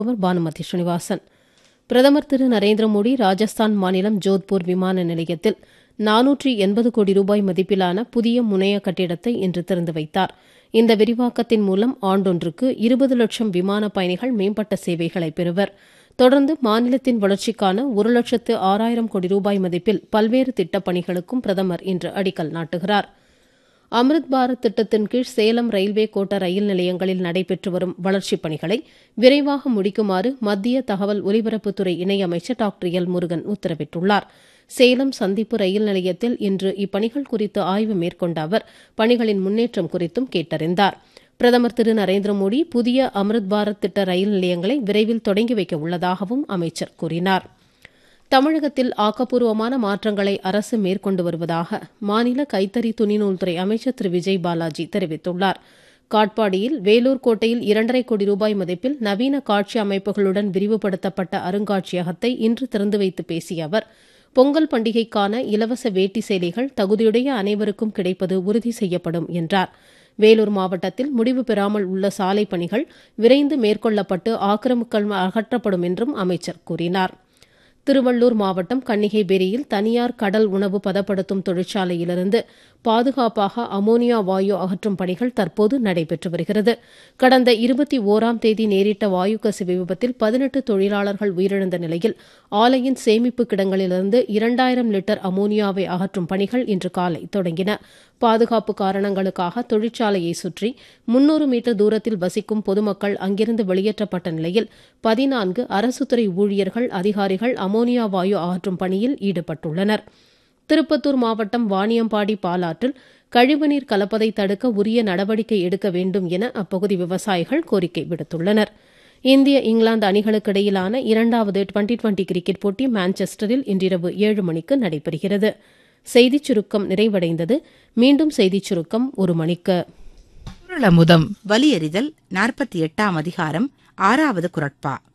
அவர் பானுமதி ஸ்ரீனிவாசன் பிரதமர் திரு நரேந்திர மோடி ராஜஸ்தான் மாநிலம் ஜோத்பூர் விமான நிலையத்தில் நானூற்றி எண்பது கோடி ரூபாய் மதிப்பிலான புதிய முனைய கட்டிடத்தை இன்று திறந்து வைத்தார் இந்த விரிவாக்கத்தின் மூலம் ஆண்டொன்றுக்கு இருபது லட்சம் விமான பயணிகள் மேம்பட்ட சேவைகளை பெறுவர் தொடர்ந்து மாநிலத்தின் வளர்ச்சிக்கான ஒரு லட்சத்து ஆறாயிரம் கோடி ரூபாய் மதிப்பில் பல்வேறு திட்டப் பணிகளுக்கும் பிரதமர் இன்று அடிக்கல் நாட்டுகிறார் அம்ரித் பாரத் திட்டத்தின் கீழ் சேலம் ரயில்வே கோட்ட ரயில் நிலையங்களில் நடைபெற்று வரும் வளர்ச்சிப் பணிகளை விரைவாக முடிக்குமாறு மத்திய தகவல் ஒலிபரப்புத்துறை இணையமைச்சர் டாக்டர் எல் முருகன் உத்தரவிட்டுள்ளார் சேலம் சந்திப்பு ரயில் நிலையத்தில் இன்று இப்பணிகள் குறித்து ஆய்வு மேற்கொண்ட அவர் பணிகளின் முன்னேற்றம் குறித்தும் கேட்டறிந்தார் பிரதமர் திரு நரேந்திர மோடி புதிய அம்ரித் பாரத் திட்ட ரயில் நிலையங்களை விரைவில் தொடங்கி வைக்க உள்ளதாகவும் அமைச்சர் கூறினார் தமிழகத்தில் ஆக்கப்பூர்வமான மாற்றங்களை அரசு மேற்கொண்டு வருவதாக மாநில கைத்தறி துணிநூல்துறை அமைச்சர் திரு விஜய் பாலாஜி தெரிவித்துள்ளார் காட்பாடியில் வேலூர் கோட்டையில் இரண்டரை கோடி ரூபாய் மதிப்பில் நவீன காட்சி அமைப்புகளுடன் விரிவுபடுத்தப்பட்ட அருங்காட்சியகத்தை இன்று திறந்து வைத்து பேசிய அவர் பொங்கல் பண்டிகைக்கான இலவச வேட்டி சேலைகள் தகுதியுடைய அனைவருக்கும் கிடைப்பது உறுதி செய்யப்படும் என்றார் வேலூர் மாவட்டத்தில் முடிவு பெறாமல் உள்ள சாலை பணிகள் விரைந்து மேற்கொள்ளப்பட்டு ஆக்கிரமிப்புகள் அகற்றப்படும் என்றும் அமைச்சர் கூறினார் திருவள்ளூர் மாவட்டம் கன்னிகைபேரியில் தனியார் கடல் உணவு பதப்படுத்தும் தொழிற்சாலையிலிருந்து பாதுகாப்பாக அமோனியா வாயு அகற்றும் பணிகள் தற்போது நடைபெற்று வருகிறது கடந்த இருபத்தி ஓராம் தேதி நேரிட்ட வாயு கசிவு விபத்தில் பதினெட்டு தொழிலாளர்கள் உயிரிழந்த நிலையில் ஆலையின் சேமிப்பு கிடங்களிலிருந்து இரண்டாயிரம் லிட்டர் அமோனியாவை அகற்றும் பணிகள் இன்று காலை தொடங்கின பாதுகாப்பு காரணங்களுக்காக தொழிற்சாலையை சுற்றி முன்னூறு மீட்டர் தூரத்தில் வசிக்கும் பொதுமக்கள் அங்கிருந்து வெளியேற்றப்பட்ட நிலையில் பதினான்கு அரசுத்துறை ஊழியர்கள் அதிகாரிகள் அமோனியா வாயு அகற்றும் பணியில் ஈடுபட்டுள்ளனர் திருப்பத்தூர் மாவட்டம் வாணியம்பாடி பாலாற்றில் கழிவுநீர் கலப்பதை தடுக்க உரிய நடவடிக்கை எடுக்க வேண்டும் என அப்பகுதி விவசாயிகள் கோரிக்கை விடுத்துள்ளனர் இந்திய இங்கிலாந்து அணிகளுக்கு இடையிலான இரண்டாவது டுவெண்டி டுவெண்டி கிரிக்கெட் போட்டி மான்செஸ்டரில் இன்றிரவு ஏழு மணிக்கு நடைபெறுகிறது செய்திச் சுருக்கம் நிறைவடைந்தது மீண்டும் செய்திச் சுருக்கம் ஒரு மணிக்கு குரலமுதம் வலியறிதல் நாற்பத்தி எட்டாம் அதிகாரம் ஆறாவது குரட்பா